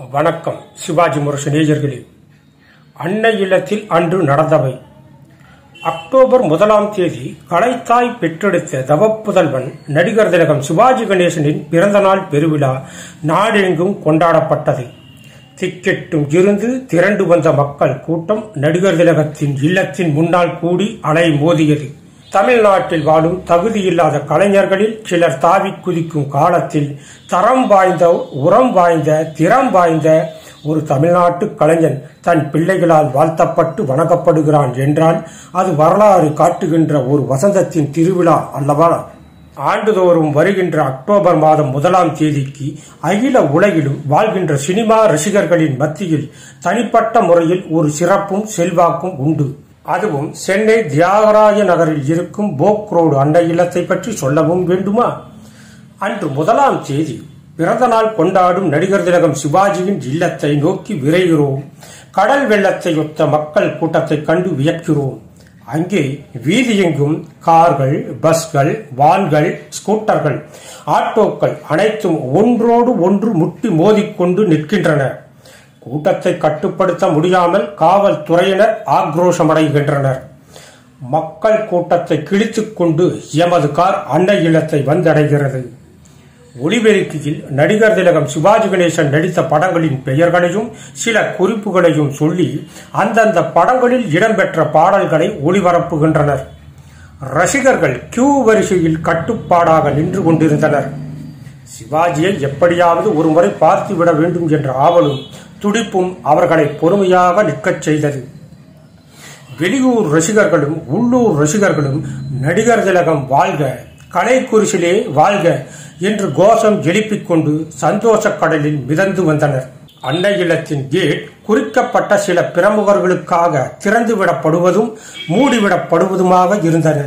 வணக்கம் சிவாஜி முரசு நேயர்களே அன்னை இல்லத்தில் அன்று நடந்தவை அக்டோபர் முதலாம் தேதி கலைத்தாய் பெற்றெடுத்த தவப்புதல்வன் நடிகர் திலகம் சிவாஜி கணேசனின் பிறந்தநாள் பெருவிழா நாடெங்கும் கொண்டாடப்பட்டது திக்கெட்டும் இருந்து திரண்டு வந்த மக்கள் கூட்டம் நடிகர் திலகத்தின் இல்லத்தின் முன்னால் கூடி அலை மோதியது தமிழ்நாட்டில் வாழும் தகுதியில்லாத கலைஞர்களில் சிலர் தாவி குதிக்கும் காலத்தில் தரம் வாய்ந்த உரம் வாய்ந்த திறம் வாய்ந்த ஒரு தமிழ்நாட்டு கலைஞன் தன் பிள்ளைகளால் வாழ்த்தப்பட்டு வணங்கப்படுகிறான் என்றால் அது வரலாறு காட்டுகின்ற ஒரு வசந்தத்தின் திருவிழா அல்லவா ஆண்டுதோறும் வருகின்ற அக்டோபர் மாதம் முதலாம் தேதிக்கு அகில உலகிலும் வாழ்கின்ற சினிமா ரசிகர்களின் மத்தியில் தனிப்பட்ட முறையில் ஒரு சிறப்பும் செல்வாக்கும் உண்டு அதுவும் சென்னை தியாகராஜ நகரில் இருக்கும் போக் ரோடு அண்டை இல்லத்தை பற்றி சொல்லவும் வேண்டுமா அன்று முதலாம் தேதி பிறந்த நாள் கொண்டாடும் நடிகர் திலகம் சிவாஜியின் இல்லத்தை நோக்கி விரைகிறோம் கடல் வெள்ளத்தை ஒத்த மக்கள் கூட்டத்தை கண்டு வியக்கிறோம் அங்கே வீதியெங்கும் கார்கள் பஸ்கள் வான்கள் ஸ்கூட்டர்கள் ஆட்டோக்கள் அனைத்தும் ஒன்றோடு ஒன்று முட்டி மோதிக்கொண்டு நிற்கின்றன கூட்டத்தை கட்டுப்படுத்த முடியாமல் காவல்துறையினர் ஆக்ரோஷமடைகின்றனர் மக்கள் கூட்டத்தை கிழித்துக் கொண்டு எமது கார் அன்னை இல்லத்தை வந்தடைகிறது ஒளிபெருக்கியில் நடிகர் திலகம் சிவாஜி கணேசன் நடித்த படங்களின் பெயர்களையும் சில குறிப்புகளையும் சொல்லி அந்தந்த படங்களில் இடம்பெற்ற பாடல்களை ஒளிபரப்புகின்றனர் ரசிகர்கள் கியூ வரிசையில் கட்டுப்பாடாக நின்று கொண்டிருந்தனர் சிவாஜியை எப்படியாவது ஒருமுறை பார்த்துவிட வேண்டும் என்ற ஆவலும் துடிப்பும் அவர்களை பொறுமையாக நிற்கச் செய்தது வெளியூர் ரசிகர்களும் உள்ளூர் ரசிகர்களும் நடிகர் திலகம் வாழ்க கலைக்குரிசிலே வாழ்க என்று கோஷம் எழுப்பிக் கொண்டு சந்தோஷ கடலில் மிதந்து வந்தனர் அன்னை இல்லத்தின் கேட் குறிக்கப்பட்ட சில பிரமுகர்களுக்காக திறந்துவிடப்படுவதும் மூடிவிடப்படுவதுமாக இருந்தன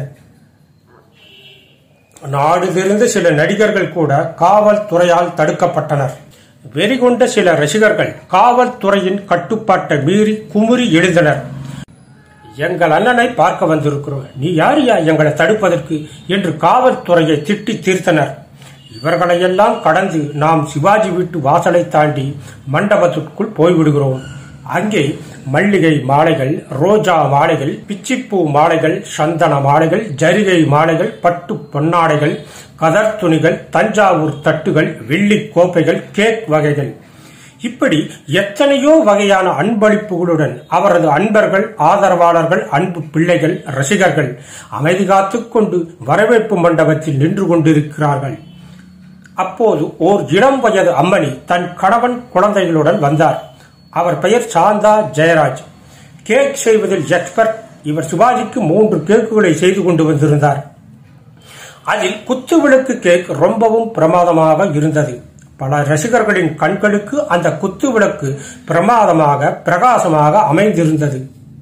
நாடு தெரிந்த சில நடிகர்கள் கூட காவல்துறையால் தடுக்கப்பட்டனர் வெறிகொண்ட சில ரசிகர்கள் காவல்துறையின் கட்டுப்பாட்டை மீறி குமுறி எழுந்தனர் எங்கள் அண்ணனை பார்க்க வந்திருக்கிறோம் நீ யாரியா எங்களை தடுப்பதற்கு என்று காவல்துறையை திட்டி தீர்த்தனர் இவர்களையெல்லாம் கடந்து நாம் சிவாஜி வீட்டு வாசலை தாண்டி மண்டபத்திற்குள் போய்விடுகிறோம் அங்கே மல்லிகை மாலைகள் ரோஜா மாலைகள் பிச்சிப்பூ மாலைகள் சந்தன மாலைகள் ஜரிகை மாலைகள் பட்டு பொன்னாடைகள் கதர் துணிகள் தஞ்சாவூர் தட்டுகள் வெள்ளி கோப்பைகள் கேக் வகைகள் இப்படி எத்தனையோ வகையான அன்பளிப்புகளுடன் அவரது அன்பர்கள் ஆதரவாளர்கள் அன்பு பிள்ளைகள் ரசிகர்கள் அமைதி காத்துக் கொண்டு வரவேற்பு மண்டபத்தில் நின்று கொண்டிருக்கிறார்கள் அப்போது ஓர் இளம் வயது அம்மணி தன் கணவன் குழந்தைகளுடன் வந்தார் அவர் பெயர் சாந்தா ஜெயராஜ் கேக் செய்வதில் எக்ஸ்பர்ட் இவர் சிவாஜிக்கு மூன்று கேக்குகளை செய்து கொண்டு வந்திருந்தார் அதில் குத்து விளக்கு கேக் ரொம்பவும் பிரமாதமாக இருந்தது பல ரசிகர்களின் கண்களுக்கு அந்த குத்து விளக்கு பிரமாதமாக பிரகாசமாக அமைந்திருந்தது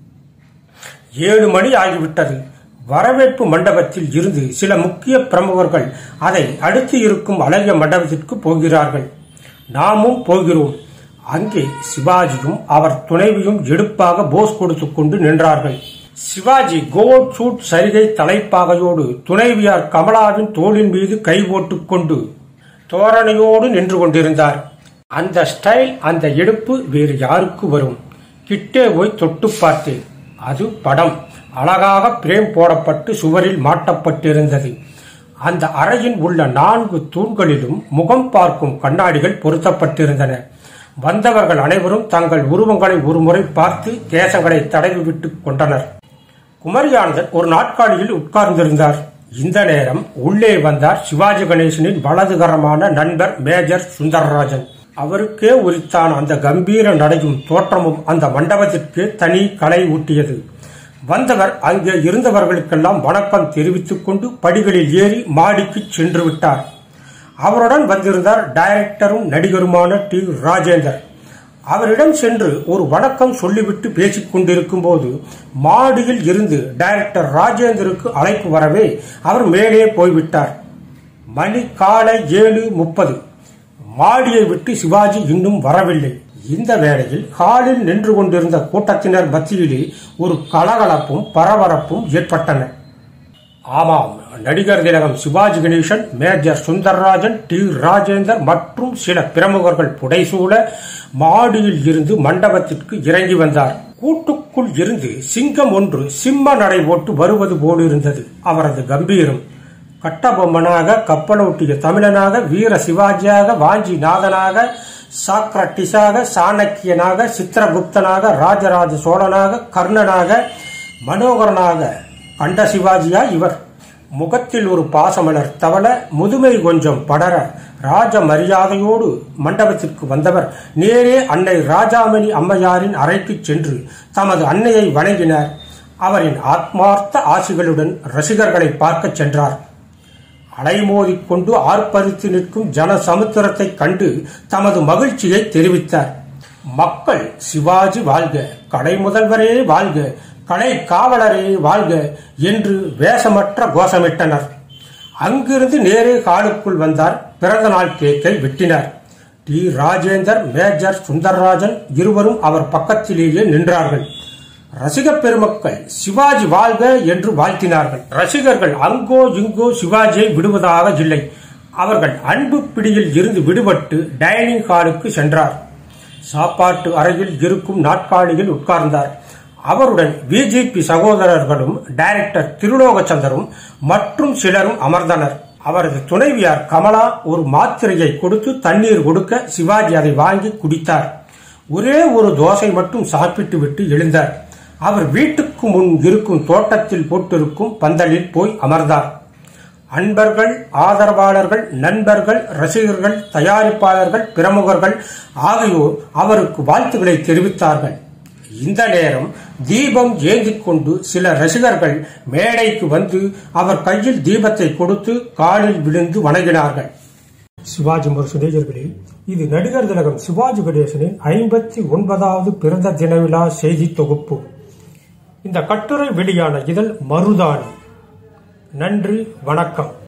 ஏழு மணி ஆகிவிட்டது வரவேற்பு மண்டபத்தில் இருந்து சில முக்கிய பிரமுகர்கள் அதை அடுத்து இருக்கும் அழகிய மண்டபத்திற்கு போகிறார்கள் நாமும் போகிறோம் அங்கே சிவாஜியும் அவர் துணைவியும் எடுப்பாக போஸ் கொடுத்து கொண்டு நின்றார்கள் சிவாஜி கோட் சூட் சரிகை தலைப்பாகையோடு துணைவியார் கமலாவின் தோளின் மீது கை போட்டுக் கொண்டு தோரணையோடு நின்று கொண்டிருந்தார் அந்த ஸ்டைல் அந்த எடுப்பு வேறு யாருக்கு வரும் கிட்டே போய் தொட்டு பார்த்தேன் அது படம் அழகாக பிரேம் போடப்பட்டு சுவரில் மாட்டப்பட்டிருந்தது அந்த அறையில் உள்ள நான்கு தூண்களிலும் முகம் பார்க்கும் கண்ணாடிகள் பொருத்தப்பட்டிருந்தன வந்தவர்கள் அனைவரும் தங்கள் உருவங்களை ஒருமுறை பார்த்து கேசங்களை தடவி விட்டுக் கொண்டனர் குமரியானந்தன் ஒரு நாட்காலியில் உட்கார்ந்திருந்தார் இந்த நேரம் உள்ளே வந்தார் சிவாஜி கணேசனின் வலதுகரமான நண்பர் மேஜர் சுந்தரராஜன் அவருக்கே உரித்தான அந்த கம்பீர நடையும் தோற்றமும் அந்த மண்டபத்திற்கு தனி கலை ஊட்டியது வந்தவர் அங்கே இருந்தவர்களுக்கெல்லாம் வணக்கம் தெரிவித்துக் கொண்டு படிகளில் ஏறி மாடிக்கு சென்று விட்டார் அவருடன் வந்திருந்தார் டைரக்டரும் நடிகருமான டி ராஜேந்தர் அவரிடம் சென்று ஒரு வணக்கம் சொல்லிவிட்டு பேசிக் கொண்டிருக்கும் போது மாடியில் இருந்து டைரக்டர் ராஜேந்தருக்கு அழைப்பு வரவே அவர் மேலே போய்விட்டார் மணி காலை ஏழு முப்பது மாடியை விட்டு சிவாஜி இன்னும் வரவில்லை இந்த வேளையில் ஹாலில் நின்று கொண்டிருந்த கூட்டத்தினர் மத்தியிலே ஒரு கலகலப்பும் பரபரப்பும் ஏற்பட்டன ஆமாம் நடிகர் திலகம் சிவாஜி கணேசன் மேஜர் சுந்தரராஜன் டி ராஜேந்தர் மற்றும் சில பிரமுகர்கள் புடைசூழ மாடியில் இருந்து மண்டபத்திற்கு இறங்கி வந்தார் கூட்டுக்குள் இருந்து சிங்கம் ஒன்று சிம்ம நடை போட்டு வருவது போலிருந்தது அவரது கம்பீரம் கட்டபொம்மனாக கப்பலோட்டிய தமிழனாக வீர சிவாஜியாக வாஞ்சி நாதனாக சாக்ரட்டிஸாக சாணக்கியனாக சித்திரகுப்தனாக ராஜராஜ சோழனாக கர்ணனாக மனோகரனாக கண்ட சிவாஜியா இவர் முகத்தில் ஒரு பாசமலர் தவள முதுமை கொஞ்சம் படர ராஜ மரியாதையோடு மண்டபத்திற்கு வந்தவர் நேரே அன்னை ராஜாமணி அம்மையாரின் அறைக்கு சென்று தமது அன்னையை வணங்கினார் அவரின் ஆத்மார்த்த ஆசிகளுடன் ரசிகர்களை பார்க்கச் சென்றார் அலைமோதிக் கொண்டு ஆர்ப்பரித்து நிற்கும் ஜன சமுத்திரத்தை கண்டு தமது மகிழ்ச்சியை தெரிவித்தார் மக்கள் சிவாஜி வாழ்க கடை முதல்வரே வாழ்க கடை காவலரே வாழ்க என்று வேஷமற்ற கோஷமிட்டனர் அங்கிருந்து நேரே காலுக்குள் வந்தார் பிறந்த நாள் கேக்கை வெட்டினார் டி ராஜேந்தர் மேஜர் சுந்தரராஜன் இருவரும் அவர் பக்கத்திலேயே நின்றார்கள் ரசிக பெருமக்கள் சிவாஜி வாழ்க என்று வாழ்த்தினார்கள் ரசிகர்கள் அங்கோ இங்கோ சிவாஜியை விடுவதாக இல்லை அவர்கள் அன்பு பிடியில் இருந்து விடுபட்டு டைனிங் ஹாலுக்கு சென்றார் சாப்பாட்டு அறையில் இருக்கும் நாட்காலியில் உட்கார்ந்தார் அவருடன் பிஜேபி சகோதரர்களும் டைரக்டர் திருலோகச்சந்தரும் மற்றும் சிலரும் அமர்ந்தனர் அவரது துணைவியார் கமலா ஒரு மாத்திரையை கொடுத்து தண்ணீர் கொடுக்க சிவாஜி அதை வாங்கி குடித்தார் ஒரே ஒரு தோசை மட்டும் சாப்பிட்டு விட்டு எழுந்தார் அவர் வீட்டுக்கு முன் இருக்கும் தோட்டத்தில் போட்டிருக்கும் பந்தலில் போய் அமர்ந்தார் அன்பர்கள் ஆதரவாளர்கள் நண்பர்கள் ரசிகர்கள் தயாரிப்பாளர்கள் பிரமுகர்கள் ஆகியோர் அவருக்கு வாழ்த்துக்களை தெரிவித்தார்கள் இந்த நேரம் தீபம் ஏந்திக் கொண்டு சில ரசிகர்கள் மேடைக்கு வந்து அவர் கையில் தீபத்தை கொடுத்து காலில் விழுந்து வணங்கினார்கள் சிவாஜி முரசுதேஜர்களே இது நடிகர் திலகம் சிவாஜி கணேசனின் ஐம்பத்தி ஒன்பதாவது பிறந்த தின விழா செய்தி தொகுப்பு இந்த கட்டுரை வெளியான இதழ் மருதாணி நன்றி வணக்கம்